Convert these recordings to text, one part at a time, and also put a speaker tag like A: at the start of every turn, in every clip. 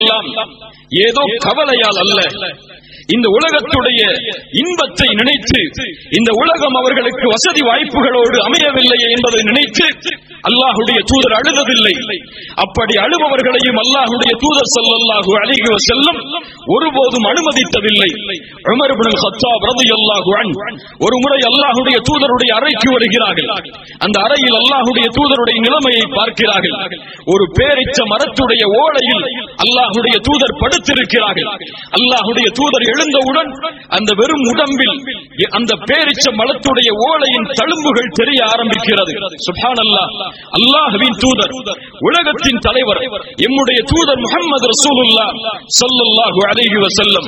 A: எல்லாம் ஏதோ கவலையால் அல்ல இந்த உலகத்துடைய இன்பத்தை நினைத்து இந்த உலகம் அவர்களுக்கு வசதி வாய்ப்புகளோடு அமையவில்லை என்பதை நினைத்து அல்லாஹுடைய தூதர் அழுததில்லை அப்படி அழுபவர்களையும் அல்லாஹுடைய தூதர் ஸல்லல்லாஹு அலைஹி வஸல்லம் ஒருபோதும் அனுமதித்ததில்லை உமர் இப்னு கத்தாப் ரலியல்லாஹு அன்ஹு ஒரு முறை அல்லாஹுடைய தூதருடைய அறைக்கு வருகிறார்கள் அந்த அறையில் அல்லாஹுடைய தூதருடைய நிலைமையை பார்க்கிறார்கள் ஒரு பேரிச்ச மரத்துடைய ஓலையில் அல்லாஹுடைய தூதர் படுத்திருக்கிறார்கள் அல்லாஹுடைய தூதர் எழுந்தவுடன் அந்த வெறும் உடம்பில் அந்த பேரிச்ச மலத்துடைய ஓலையின் தழும்புகள் தெரிய ஆரம்பிக்கிறது சுப்ஹானல்லாஹ் அல்லாஹ்வின் தூதர் உலகத்தின் தலைவர் எம்முடைய தூதர் முஹம்மது ரசூலுல்லாஹ் ஸல்லல்லாஹு அலைஹி வஸல்லம்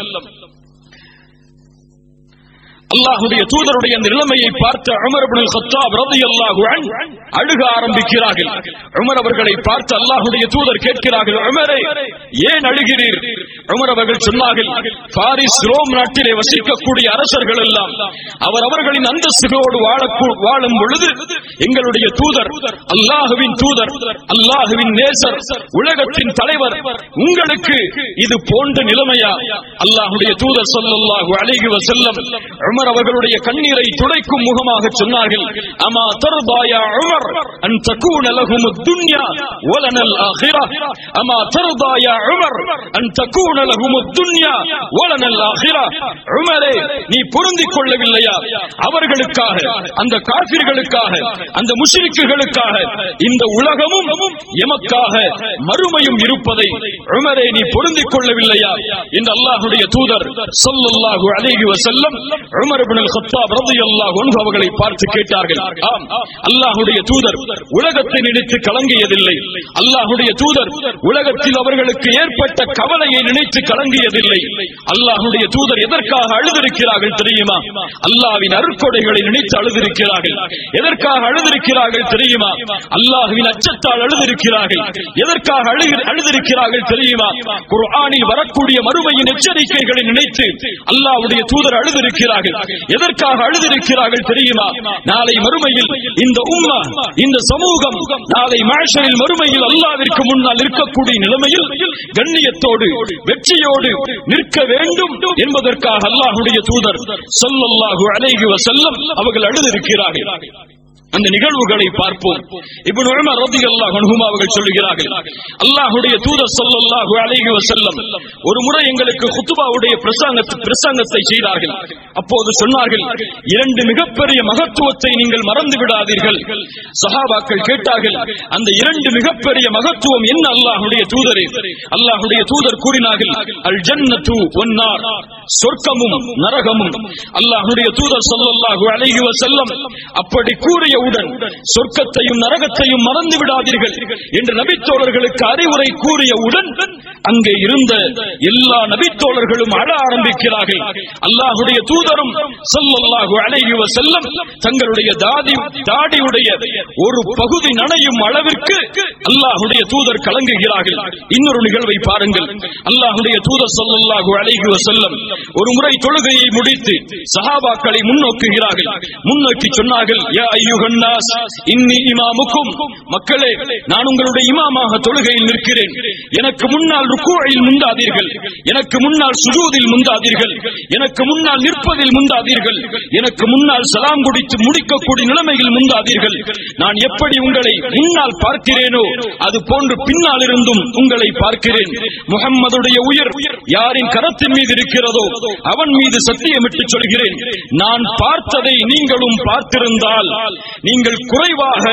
A: அல்லாஹுடைய தூதருடைய அந்த நிலைமையை பார்த்த உமர் இப்னு கத்தாப் ரலியல்லாஹு அன்ஹு அழுக ஆரம்பிக்கிறார்கள் உமர் அவர்களை பார்த்து அல்லாஹுடைய தூதர் கேட்கிறார்கள் உமரே ஏன் அழுகிறீர் உமர் அவர்கள் சொன்னார்கள் பாரிஸ் ரோம் நாட்டிலே வசிக்கக்கூடிய அரசர்கள் எல்லாம் அவர் அவர்களின் அந்தஸ்துகளோடு வாழக்கூ- வாழும் பொழுது எங்களுடைய தூதர் அல்லாஹுவின் தூதர் அல்லாஹுவின் நேசர் உலகத்தின் தலைவர் உங்களுக்கு இது போன்ற நிலைமையா அல்லாஹுடைய தூதர் ஸல்லல்லாஹு அலைஹி வஸல்லம் உமர் அவர்களுடைய கண்ணீரை துடைக்கும் முகமாக சொன்னார்கள் அமா தர்பாயா உமர் அன் தகூன லஹும் துன்யா வலனல் ஆখিরা அமா தர்பாயா உமர் அன் தகூன லஹும் துன்யா வலனல் ஆখিরা உமரே நீ பொருந்திக் கொள்ளவில்லையா அவர்களுக்காக அந்த காபிர்களுக்காக அந்த முஷ்ரிக்குகளுக்காக இந்த உலகமும் எமக்காக மறுமையும் இருப்பதை உமரே நீ பொருந்திக் கொள்ளவில்லையா இந்த அல்லாஹ்வுடைய தூதர் ஸல்லல்லாஹு அலைஹி வஸல்லம் உமர் இப்னு அல்-கத்தாப் ரலியல்லாஹு அன்ஹு அவர்களை பார்த்து கேட்டார்கள் ஆம் அல்லாஹ்வுடைய தூதர் உலகத்தை நினைத்து கலங்கியதில்லை அல்லாஹ்வுடைய தூதர் உலகத்தில் அவர்களுக்கு ஏற்பட்ட கவலையை நினைத்து கலங்கியதில்லை அல்லாஹ்வுடைய தூதர் எதற்காக அழுதிருக்கிறார்கள் தெரியுமா அல்லாஹ்வின் அருட்கொடைகளை நினைத்து அழுதிருக்கிறார்கள் எதற்காக அழுதிருக்கிறார்கள் தெரியுமா அல்லாஹ்வின் அச்சத்தால் அழுதிருக்கிறார்கள் எதற்காக அழுகு- அழுதிருக்கிறார்கள் தெரியுமா குர்ஆனில் வரக்கூடிய மறுமையின் எச்சரிக்கைகளை நினைத்து அல்லாஹ்வுடைய தூதர் அழுதிருக்கிறார்கள் எதற்காக அழுதிருக்கிறார்கள் தெரியுமா நாளை மறுமையில் இந்த உம்மா இந்த சமூகம் நாளை மாஷரில் மறுமையில் அல்லாவிற்கு முன்னால் இருக்கக்கூடிய நிலைமையில் கண்ணியத்தோடு வெற்றியோடு நிற்க வேண்டும் என்பதற்காக அல்லாஹ்வுடைய தூதர் ஸல்லல்லாஹு அலைஹி வஸல்லம் அவர்கள் அழுதிருக்கிறார்கள் அந்த நிகழ்வுகளை பார்ப்போம் இப்னு உமர் ரலியல்லாஹு அன்ஹுமா அவர்கள் சொல்லுகிறார்கள் அல்லாஹ்வுடைய தூதர் ஸல்லல்லாஹு அலைஹி வஸல்லம் ஒரு முறை எங்களுக்கு குத்துபாவுடைய பிரசங்கத்தை பிரசங்கத்தை செய்தார்கள் அப்போது சொன்னார்கள் இரண்டு மிகப்பெரிய மகத்துவத்தை நீங்கள் மறந்து விடாதீர்கள் சஹாபாக்கள் கேட்டார்கள் அந்த இரண்டு மிகப்பெரிய மகத்துவம் என்ன அல்லாஹ்வுடைய தூதரே அல்லாஹ்வுடைய தூதர் கூறினார்கள் அல் ஜன்னத்து வன்னார் சொர்க்கமும் நரகமும் அல்லாஹ்வுடைய தூதர் ஸல்லல்லாஹு அலைஹி வஸல்லம் அப்படி கூறியவுடன் சொர்க்கத்தையும் நரகத்தையும் மறந்து விடாதீர்கள் என்று நபித்தோழர்களுக்கு அறிவுரை கூறியவுடன் அங்கே இருந்த எல்லா நபித்தோழர்களும் அழ ஆரம்பிக்கிறார்கள் அல்லாஹ்வுடைய தூதரும் ஸல்லல்லாஹு அலைஹி வஸல்லம் தங்களுடைய தாடி தாடியுடைய ஒரு பகுதி நனையும் அளவிற்கு அல்லாஹ்வுடைய தூதர் கலங்குகிறார்கள் இன்னொரு நிகழ்வை பாருங்கள் அல்லாஹ்வுடைய தூதர் ஸல்லல்லாஹு அலைஹி வஸல்லம் ஒரு முறை தொழுகையை முடித்து சஹாபாக்களை முன்னோக்குகிறார்கள் முன்னோக்கி சொன்னார்கள் யா அய்யுஹன் நாஸ் இன்னி இமாமுக்கும் மக்களே நான் உங்களுடைய இமாமாக தொழுகையில் நிற்கிறேன் எனக்கு முன்னால் ருக்குவில் முந்தாதீர்கள் எனக்கு முன்னால் சுஜூதில் முந்தாதீர்கள் எனக்கு முன்னால் நிற்பதில் முந்தாதீர்கள் எனக்கு முன்னால் சலாம் குடித்து முடிக்கக்கூடிய நிலைமையில் முந்தாதீர்கள் நான் எப்படி உங்களை முன்னால் பார்க்கிறேனோ அது போன்று பின்னால் இருந்தும் உங்களை பார்க்கிறேன் முகம்மதுடைய உயிர் யாரின் கரத்தின் மீது இருக்கிறதோ அவன் மீது சத்தியமிட்டு சொல்கிறேன் நான் பார்த்ததை நீங்களும் பார்த்திருந்தால் நீங்கள் குறைவாக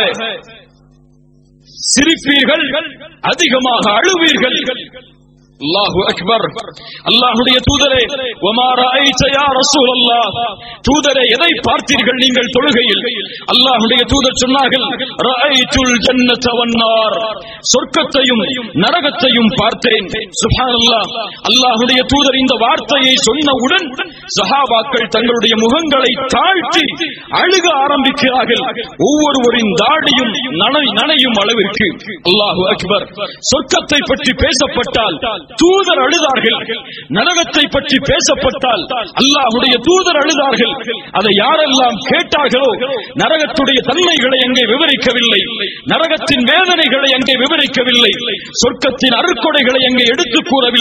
A: சிரிப்பீர்கள் அதிகமாக அழுவீர்கள் அல்லாஹு அக்பர் அல்லாஹ்வுடைய தூதரே வமா ரஅய்த யா ரசூலல்லாஹ் தூதரே எதை பார்த்தீர்கள் நீங்கள் தொழுகையில் அல்லாஹ்வுடைய தூதர் சொன்னார்கள் ரஅய்துல் ஜன்னத வன்னார் சொர்க்கத்தையும் நரகத்தையும் பார்த்தேன் சுப்ஹானல்லாஹ் அல்லாஹ்வுடைய தூதர் இந்த வார்த்தையை சொன்னவுடன் சஹாபாக்கள் தங்களுடைய முகங்களை தாழ்த்தி அழுக ஆரம்பிக்கிறார்கள் ஒவ்வொருவரின் தாடியும் நனை- நனையும் அளவிற்கு அல்லாஹு அக்பர் சொர்க்கத்தை பற்றி பேசப்பட்டால் தூதர் அழுதார்கள் நரகத்தை பற்றி பேசப்பட்டால் அல்லாஹுடைய தூதர் அழுதார்கள் அதை யாரெல்லாம் கேட்டார்களோ நரகத்துடைய தன்மைகளை அங்கே விவரிக்கவில்லை நரகத்தின் வேதனைகளை அங்கே விவரிக்கவில்லை சொர்க்கத்தின் அருக்கொடைகளை அங்கே எடுத்துக் கூறவில்லை